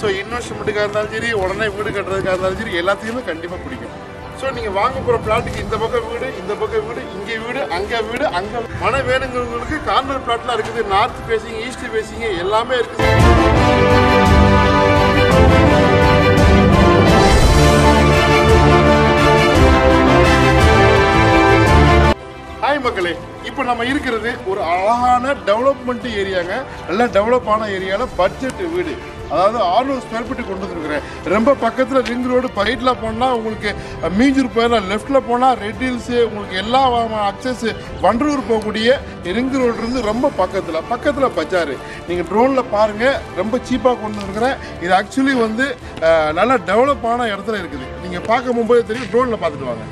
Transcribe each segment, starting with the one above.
so இன்வெஸ்ட்மெண்ட்டுக்காக இருந்தாலும் சரி உடனே வீடு கட்டுறதுக்காக இருந்தாலும் சரி எல்லாத்தையுமே கண்டிப்பாக பிடிக்கும் ஸோ நீங்கள் வாங்க போகிற பிளாட்டுக்கு இந்த பக்கம் வீடு இந்த பக்கம் வீடு இங்கே வீடு அங்கே வீடு அங்கே மனை வேணுங்கிறவங்களுக்கு கார்னர் பிளாட்லாம் இருக்குது நார்த் ஃபேஸிங் ஈஸ்ட் ஃபேஸிங் எல்லாமே இருக்குது ஹாய் மக்களே இப்போ நம்ம இருக்கிறது ஒரு அழகான டெவலப்மெண்ட் ஏரியாங்க நல்ல டெவலப் ஆன ஏரியாவில் பட்ஜெட் வீடு அதாவது 600 ஸ்கொயர் ஃபீட்டு கொண்டு வந்துருக்குறேன் ரொம்ப பக்கத்தில் ரிங் ரோடு ரைட்டில் போனால் உங்களுக்கு மீஞ்சூர் போயிடலாம் லெஃப்ட்டில் போனால் ரெட் ஹில்ஸு உங்களுக்கு எல்லா அக்சஸ் வண்டலூர் போகக்கூடிய ரிங் ரோடு இருந்து ரொம்ப பக்கத்தில் பக்கத்தில் பஜார் நீங்கள் ட்ரோனில் பாருங்கள் ரொம்ப சீப்பாக கொண்டு வந்துருக்குறேன் இது ஆக்சுவலி வந்து அஹ், நல்ல டெவலப் ஆன இடத்துல இருக்குது நீங்கள் பார்க்க போகும்போது தெரியும் ட்ரோனில் பார்த்துட்டு வாங்க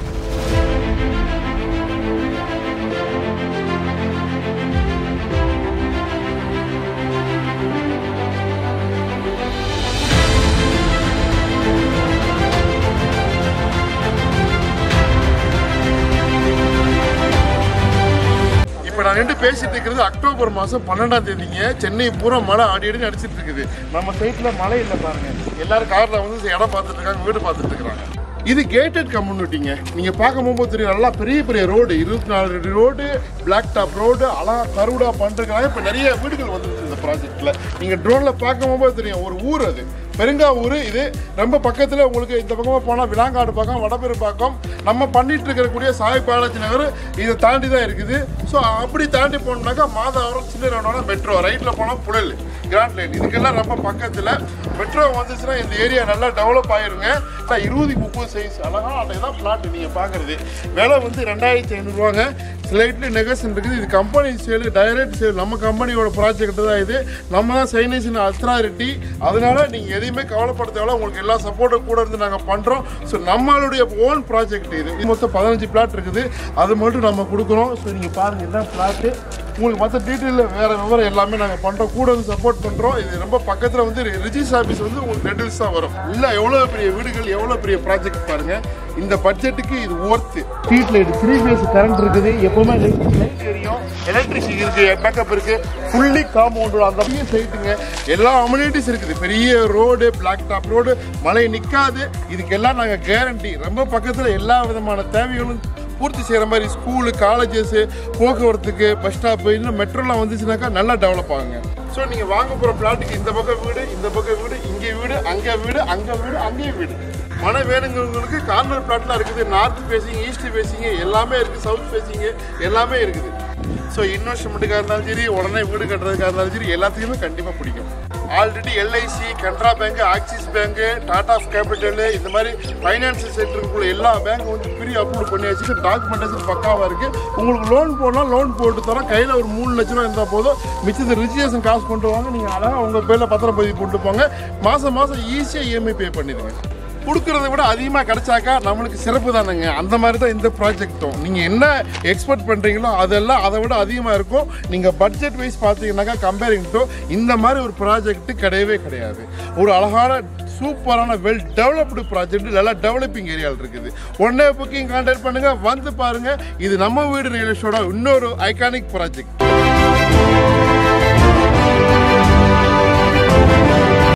இப்போ நான் நின்று பேசிட்டு இருக்கிறது அக்டோபர் மாதம் பன்னெண்டாம் தேதிங்க சென்னை பூரா மழை ஆடி ஆடி அடிச்சிட்டு இருக்குது நம்ம சைட்டில் மழை இல்லை பாருங்க எல்லாரும் காரில் வந்து இடம் பார்த்துட்டு இருக்காங்க வீடு பார்த்துட்டு இருக்காங்க இது கேட்டட் கம்யூனிட்டிங்க நீங்கள் பார்க்க போகும்போது தெரியும் நல்லா பெரிய பெரிய ரோடு இருபத்தி நாலு ரோடு பிளாக் டாப் ரோடு அழகா கருடா பண்ணுறதுக்காக இப்போ நிறைய வீடுகள் வந்துருச்சு இந்த ப்ராஜெக்ட்டில் நீங்கள் ட்ரோனில் பார்க்க போகும்போது தெரியும் ஒரு ஊர் அது பெருங்காவூர் இது ரொம்ப பக்கத்தில் உங்களுக்கு இந்த பக்கமாக போனால் விலாங்காடு பக்கம் வடபெரு பக்கம் நம்ம பண்ணிட்டு இருக்கக்கூடிய சாய் பாலாஜி நகர் இதை தாண்டி தான் இருக்குது ஸோ அப்படி தாண்டி போனோம்னாக்கா மாதாவரம் சின்ன ரோடோட மெட்ரோ ரைட்டில் போனால் புழல் கிராண்ட் லைன் இதுக்கெல்லாம் ரொம்ப பக்கத்தில் மெட்ரோ வந்துச்சுன்னா இந்த ஏரியா நல்லா டெவலப் ஆயிருங்க ஆனால் இருபது முப்பது சைஸ் அழகான அட்டை தான் பிளாட் நீங்கள் பார்க்குறது விலை வந்து ரெண்டாயிரத்தி ஐநூறுரூவாங்க ஸ்லைட்லி நெகோசியன் இருக்குது இது கம்பெனி சேல் டைரக்ட் சேல் நம்ம கம்பெனியோட ப்ராஜெக்ட் தான் இது நம்ம தான் சைனீஸின் அத்தாரிட்டி அதனால நீங்கள் எதையுமே கவலைப்பட தேவையில்ல உங்களுக்கு எல்லா சப்போர்ட்டும் கூட இருந்து நாங்கள் பண்ணுறோம் ஸோ நம்மளுடைய ஓன் ப்ராஜெக்ட் இது இது மொத்தம் பதினஞ்சு பிளாட் இருக்குது அது மட்டும் நம்ம கொடுக்குறோம் ஸோ நீங்கள் பாருங்கள் இதுதான் பிளாட்டு உங்களுக்கு மற்ற டீட்டெயிலில் வேறு விவரம் எல்லாமே நாங்கள் பண்ணுறோம் கூட வந்து சப்போர்ட் பண்ணுறோம் இது ரொம்ப பக்கத்தில் வந்து ரிஜிஸ்டர் ஆஃபீஸ் வந்து உங்களுக்கு ரெட்டில்ஸ் தான் வரும் இல்லை எவ்வளோ பெரிய வீடுகள் எவ்வளோ பெரிய ப்ராஜெக்ட் பாருங்கள் இந்த பட்ஜெட்டுக்கு இது worth street light three phase current இருக்குது எப்பவுமே லைட் லைட் எரியும் எலக்ட்ரிசிட்டி இருக்கு பேக்கப் இருக்கு ஃபுல்லி காம்பவுண்ட் அந்த பெரிய சைட்டுங்க எல்லா அம்யூனிட்டிஸ் இருக்குது பெரிய ரோடு பிளாக் டாப் ரோடு மழை நிற்காது இதுக்கெல்லாம் நாங்கள் கேரண்டி ரொம்ப பக்கத்தில் எல்லா விதமான தேவைகளும் பூர்த்தி செய்கிற மாதிரி ஸ்கூலு காலேஜஸ் போக்குவரத்துக்கு பஸ் ஸ்டாப்பு இன்னும் மெட்ரோலாம் வந்துச்சுனாக்கா நல்லா டெவலப் ஆகுங்க ஸோ நீங்கள் வாங்க போகிற பிளாட்டுக்கு இந்த பக்கம் வீடு இந்த பக்கம் வீடு இங்கே வீடு அங்கே வீடு அங்கே வீடு அங்கேயும் வீடு மனை வேணுங்கிறவங்களுக்கு கார்னர் பிளாட்லாம் இருக்குது நார்த் ஃபேஸிங் ஈஸ்ட் ஃபேஸிங் எல்லாமே இருக்குது சவுத் ஃபேஸிங் எல்லாமே இருக்குது ஸோ இன்வெஸ்ட்மெண்ட்டுக்காக இருந்தாலும் சரி உடனே வீடு கட்டுறதுக்காக இருந்தாலும் சரி எல்லாத்தையுமே கண்டிப்பாக பிடிக்கும் already LIC Canara Bank Axis Bank Tata Capital இந்த மாதிரி ஃபைனான்சியல் செக்டருக்குள்ள எல்லா பேங்க்கும் வந்து ப்ரீ அப்ரூவ் பண்ணி வச்சுட்டு டாக்குமெண்டேஷன் பக்காவாக இருக்குது உங்களுக்கு லோன் போடலாம் லோன் போட்டு தரோம் கையில் ஒரு மூணு லட்ச ரூபா இருந்தால் போதும் மிச்சத்தை ரிஜிஸ்ட்ரேஷன் காசு கொண்டு வாங்க நீங்கள் அழகாக உங்கள் பேரில் பத்திரப்பதிவு போட்டு போங்க மாதம் மாதம் ஈஸியாக இஎம்ஐ பே பண்ணிடுங்க கொடுக்கறத விட அதிகமாக கிடைச்சாக்கா நம்மளுக்கு சிறப்பு தானுங்க அந்த மாதிரி தான் இந்த ப்ராஜெக்ட்டும் நீங்கள் என்ன எக்ஸ்பெக்ட் பண்ணுறீங்களோ அதெல்லாம் அதை விட அதிகமாக இருக்கும் நீங்கள் பட்ஜெட் வைஸ் பார்த்தீங்கன்னாக்கா கம்பேரிங் டு இந்த மாதிரி ஒரு ப்ராஜெக்ட் கிடையவே கிடையாது ஒரு அழகான சூப்பரான வெல் டெவலப்டு ப்ராஜெக்ட் நல்லா டெவலப்பிங் ஏரியாவில் இருக்குது உடனே புக்கிங் கான்டாக்ட் பண்ணுங்கள் வந்து பாருங்கள் இது நம்ம வீடு ரியல் எஸ்டேட்டோட இன்னொரு ஐகானிக் ப்ராஜெக்ட்